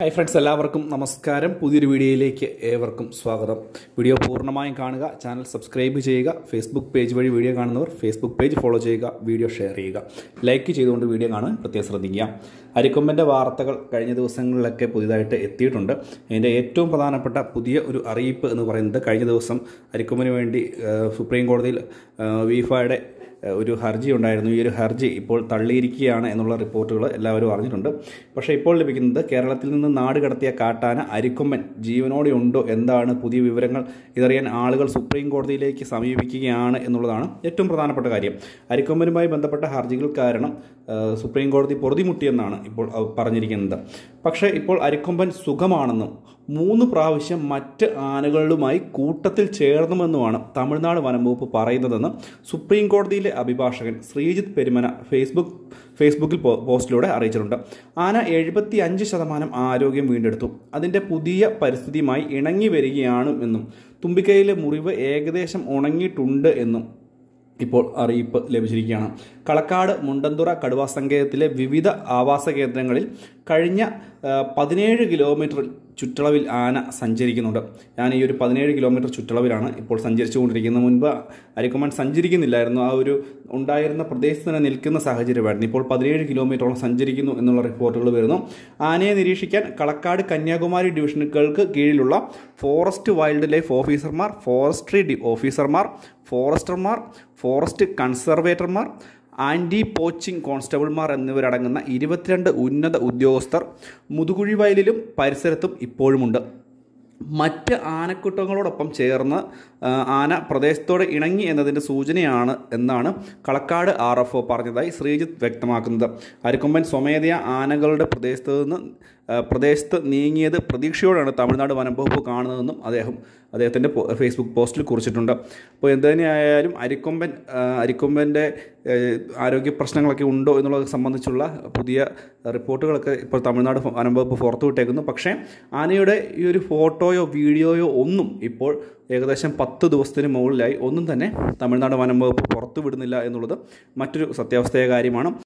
hi friends എല്ലാവർക്കും നമസ്കാരം പുതിയൊരു വീഡിയോയിലേക്ക് ഏവർക്കും സ്വാഗതം വീഡിയോ പൂർണ്ണമായും കാണുക ചാനൽ സബ്സ്ക്രൈബ് ചെയ്യുക ഫേസ്ബുക്ക് പേജ് വഴി വീഡിയോ കാണുന്നവർ ഫേസ്ബുക്ക് പേജ് ഫോളോ ചെയ്യുക വീഡിയോ ഷെയർ ചെയ്യുക ലൈക്ക് ചെയ്തുകൊണ്ട് വീഡിയോ കാണാൻ പ്രത്യേകം ശ്രദ്ധിക്കുക അരിക്കൊമ്പൻ്റെ വാർത്തകൾ കഴിഞ്ഞ ദിവസങ്ങളിലൊക്കെ പുതിയതായിട്ട് എത്തിയിട്ടുണ്ട് അതിൻ്റെ ഏറ്റവും പ്രധാനപ്പെട്ട പുതിയ ഒരു അറിയിപ്പ് എന്ന് പറയുന്നത് കഴിഞ്ഞ ദിവസം അരിക്കൊമ്പന് വേണ്ടി ഏഹ്, സുപ്രീം കോടതിയിൽ ഏഹ്, വീഫയുടെ ഏഹ് ഒരു ഹർജി ഉണ്ടായിരുന്നു ഈ ഒരു ഹർജി ഇപ്പോൾ തള്ളിയിരിക്കുകയാണ് എന്നുള്ള റിപ്പോർട്ടുകൾ എല്ലാവരും അറിഞ്ഞിട്ടുണ്ട് പക്ഷേ ഇപ്പോൾ ലഭിക്കുന്നത് കേരളത്തിൽ നിന്ന് നാട് കടത്തിയ കാട്ടാന അരിക്കൊമ്പൻ ജീവനോടെ ഉണ്ടോ എന്താണ് പുതിയ വിവരങ്ങൾ ഇതറിയാൻ ആളുകൾ സുപ്രീം കോടതിയിലേക്ക് സമീപിക്കുകയാണ് എന്നുള്ളതാണ് ഏറ്റവും പ്രധാനപ്പെട്ട കാര്യം അരിക്കൊമ്പനുമായി ബന്ധപ്പെട്ട ഹർജികൾ കാരണം ഏഹ് സുപ്രീം കോടതി പൊറുതിമുട്ടിയെന്നാണ് ഇപ്പോൾ അവ പറഞ്ഞിരിക്കുന്നത് പക്ഷേ ഇപ്പോൾ അരിക്കൊമ്പൻ സുഖമാണെന്നും മൂന്ന് പ്രാവശ്യം മറ്റ് ആനകളുമായി കൂട്ടത്തിൽ ചേർന്നുമെന്നുമാണ് തമിഴ്നാട് വനംവകുപ്പ് പറയുന്നതെന്ന് സുപ്രീം കോടതിയിലെ അഭിഭാഷകൻ ശ്രീജിത്ത് പെരുമന ഫേസ്ബുക്ക് ഫേസ്ബുക്കിൽ പോ- പോസ്റ്റിലൂടെ അറിയിച്ചിട്ടുണ്ട് ആന എഴുപത്തി അഞ്ച് ശതമാനം ആരോഗ്യം വീണ്ടെടുത്തു അതിൻ്റെ പുതിയ പരിസ്ഥിതിയുമായി ഇണങ്ങി വരികയാണ് എന്നും തുമ്പിക്കൈയിലെ മുറിവ് ഏകദേശം ഉണങ്ങിയിട്ടുണ്ട് എന്നും ഇപ്പോൾ അറിയിപ്പ് ലഭിച്ചിരിക്കുകയാണ് കളക്കാട് മുണ്ടന്തുറ കടുവാ സങ്കേതത്തിലെ വിവിധ ആവാസ കേന്ദ്രങ്ങളിൽ കഴിഞ്ഞ ആ, പതിനേഴ് കിലോമീറ്റർ ചുറ്റളവിൽ ആന സഞ്ചരിക്കുന്നുണ്ട് ഞാൻ ഈ ഒരു പതിനേഴ് കിലോമീറ്റർ ചുറ്റളവിലാണ് ഇപ്പോൾ സഞ്ചരിച്ചുകൊണ്ടിരിക്കുന്നത് മുൻപ് അരിക്കൊമ്പൻ സഞ്ചരിക്കുന്നില്ലായിരുന്നു ആ ഒരു ഉണ്ടായിരുന്ന പ്രദേശത്ത് തന്നെ നിൽക്കുന്ന സാഹചര്യമായിരുന്നു ഇപ്പോൾ പതിനേഴ് കിലോമീറ്ററോളം സഞ്ചരിക്കുന്നു എന്നുള്ള റിപ്പോർട്ടുകൾ വരുന്നു ആനയെ നിരീക്ഷിക്കാൻ കളക്കാട് കന്യാകുമാരി ഡിവിഷനുകൾക്ക് കീഴിലുള്ള ഫോറസ്റ്റ് വൈൽഡ് ലൈഫ് ഓഫീസർമാർ ഫോറസ്ട്രി ഡി ഓഫീസർമാർ ഫോറസ്റ്റർമാർ ഫോറസ്റ്റ് കൺസർവേറ്റർമാർ ആൻറ്റി പോച്ചിങ് കോൺസ്റ്റബിൾമാർ എന്നിവരടങ്ങുന്ന ഇരുപത്തിരണ്ട് ഉന്നത ഉദ്യോഗസ്ഥർ മുതുകുഴി വയലിലും പരിസരത്തും ഇപ്പോഴുമുണ്ട് മറ്റ് ആനക്കൂട്ടങ്ങളോടൊപ്പം ചേർന്ന് ആ, ആന പ്രദേശത്തോട് ഇണങ്ങി എന്നതിൻ്റെ സൂചനയാണ് എന്നാണ് കളക്കാട് ആർ എഫ് ഒ പറഞ്ഞതായി ശ്രീജിത്ത് വ്യക്തമാക്കുന്നത് അരിക്കൊമ്പൻ സ്വമേധയാ ആനകളുടെ പ്രദേശത്ത് നിന്ന് ആ, പ്രദേശത്ത് നീങ്ങിയത് പ്രതീക്ഷയോടാണ് തമിഴ്നാട് വനം വകുപ്പ് കാണുന്നതെന്നും അദ്ദേഹം അദ്ദേഹത്തിൻ്റെ പോ- ഫേസ്ബുക്ക് പോസ്റ്റിൽ കുറിച്ചിട്ടുണ്ട് അപ്പോൾ എന്ത് തന്നെയായാലും അരിക്കൊമ്പൻ ആ, അരിക്കൊമ്പൻ്റെ ഏഹ്, ആരോഗ്യ പ്രശ്നങ്ങളൊക്കെ ഉണ്ടോ എന്നുള്ളത് സംബന്ധിച്ചുള്ള പുതിയ റിപ്പോർട്ടുകളൊക്കെ ഇപ്പോൾ തമിഴ്നാട് ഫ- വനം വകുപ്പ് പുറത്തുവിട്ടേക്കുന്നു പക്ഷേ ആനയുടെ ഈ ഒരു ഫോട്ടോയോ വീഡിയോയോ ഒന്നും ഇപ്പോൾ ഏകദേശം പത്ത് ദിവസത്തിന് മുകളിലായി ഒന്നും തന്നെ തമിഴ്നാട് വനം വകുപ്പ് പുറത്തുവിടുന്നില്ല എന്നുള്ളത് മറ്റൊരു സത്യാവസ്ഥയ കാര്യമാണ്